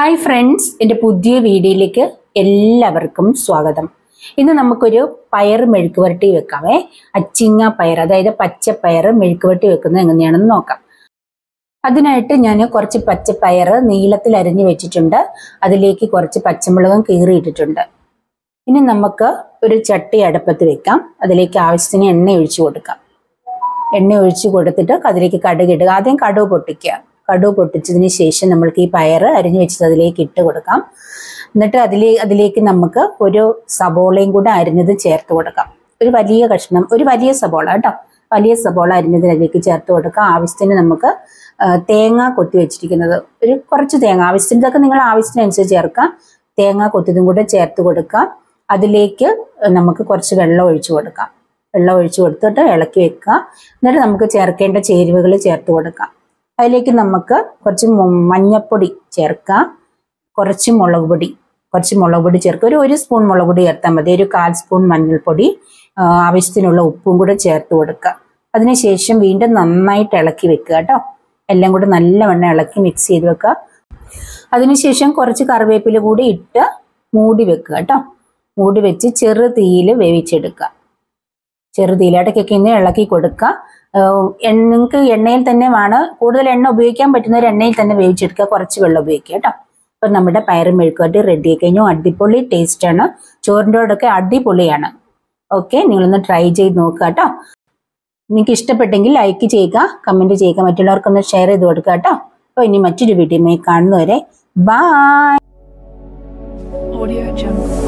Hi friends എൻ്റെ പുതിയ വീഡിയോയിലേക്ക് എല്ലാവർക്കും സ്വാഗതം ഇന്ന് നമുക്കൊരു പയർ മെഴുക്ക് വരട്ടി വെക്കാമേ അച്ചിങ്ങ പയർ അതായത് പച്ചപ്പയർ മെഴുക്ക് വരട്ടി വെക്കുന്നത് എങ്ങനെയാണെന്ന് നോക്കാം അതിനായിട്ട് ഞാൻ കുറച്ച് പച്ചപ്പയർ നീളത്തിൽ അരിഞ്ഞു വെച്ചിട്ടുണ്ട് അതിലേക്ക് കുറച്ച് പച്ചമുളകും കീറിയിട്ടിട്ടുണ്ട് ഇനി നമുക്ക് ഒരു ചട്ടി അടുപ്പത്ത് വെക്കാം അതിലേക്ക് ആവശ്യത്തിന് എണ്ണ ഒഴിച്ചു കൊടുക്കാം എണ്ണ ഒഴിച്ചു കൊടുത്തിട്ട് അതിലേക്ക് കടുക് ഇടുക ആദ്യം കടുക് പൊട്ടിക്കുക കടുക് പൊട്ടിച്ചതിന് ശേഷം നമ്മൾക്ക് ഈ പയർ അരിഞ്ഞു വെച്ചത് അതിലേക്ക് ഇട്ട് കൊടുക്കാം എന്നിട്ട് അതിലേ അതിലേക്ക് നമുക്ക് ഒരു സബോളയും കൂടെ അരിഞ്ഞത് ചേർത്ത് കൊടുക്കാം ഒരു വലിയ കഷ്ണം ഒരു വലിയ സബോള കേട്ടോ വലിയ സബോള അരിഞ്ഞത് അതിലേക്ക് ചേർത്ത് കൊടുക്കാം ആവശ്യത്തിന് നമുക്ക് ആ, തേങ്ങ കൊത്തി വെച്ചിരിക്കുന്നത് ഒരു കുറച്ച് തേങ്ങ ആവശ്യത്തിന് ഇതൊക്കെ നിങ്ങൾ ആവശ്യത്തിനനുസരിച്ച് ചേർക്കാം തേങ്ങ കൊത്തിയതും കൂടെ ചേർത്ത് കൊടുക്കാം അതിലേക്ക് നമുക്ക് കുറച്ച് വെള്ളം ഒഴിച്ചു കൊടുക്കാം വെള്ളം ഒഴിച്ചു കൊടുത്തിട്ട് ഇളക്കി വെക്കുക എന്നിട്ട് നമുക്ക് ചേർക്കേണ്ട ചേരുവകൾ ചേർത്ത് കൊടുക്കാം അതിലേക്ക് നമുക്ക് കുറച്ച് മു- മഞ്ഞപ്പൊടി ചേർക്കാം കുറച്ച് മുളക് പൊടി കുറച്ച് മുളക് പൊടി ചേർക്കുക ഒരു ഒരു സ്പൂൺ മുളക് പൊടി ചേർത്താൽ മതി ഒരു കാൽ സ്പൂൺ മഞ്ഞൾപ്പൊടി ആ, ആവശ്യത്തിനുള്ള ഉപ്പും കൂടെ ചേർത്ത് കൊടുക്കുക അതിനുശേഷം വീണ്ടും നന്നായിട്ട് ഇളക്കി വെക്കുക കേട്ടോ എല്ലാം കൂടെ നല്ലവണ്ണം ഇളക്കി മിക്സ് ചെയ്ത് വെക്കുക അതിനുശേഷം കുറച്ച് കറിവേപ്പില കൂടി ഇട്ട് മൂടി വെക്കുക കേട്ടോ മൂടി വെച്ച് ചെറു തീയിൽ വേവിച്ചെടുക്കുക ചെറുതീയിൽ ഇടയ്ക്കൊക്കെ ഇന്ന് ഇളക്കി കൊടുക്കുക നിങ്ങൾക്ക് എണ്ണയിൽ തന്നെ വേണം കൂടുതൽ എണ്ണ ഉപയോഗിക്കാൻ പറ്റുന്നവർ എണ്ണയിൽ തന്നെ വേവിച്ചെടുക്കുക കുറച്ച് വെള്ളം ഉപയോഗിക്കുക കേട്ടോ അപ്പം നമ്മുടെ പയറും മെഴുക്കുവരട്ടി റെഡി ആയി കഴിഞ്ഞു അടിപൊളി ടേസ്റ്റ് ആണ് ചോറിൻ്റെ കൂടെയൊക്കെ അടിപൊളിയാണ് ഓക്കെ നിങ്ങളൊന്ന് ട്രൈ ചെയ്ത് നോക്കുക കേട്ടോ നിങ്ങൾക്ക് ഇഷ്ടപ്പെട്ടെങ്കിൽ ലൈക്ക് ചെയ്യുക കമൻറ്റ് ചെയ്യുക മറ്റുള്ളവർക്കൊന്ന് ഷെയർ ചെയ്ത് കൊടുക്കുക കേട്ടോ അപ്പോൾ ഇനി മറ്റൊരു വീഡിയോയുമായി കാണുന്നവരെ ബൈ Audio Jungle.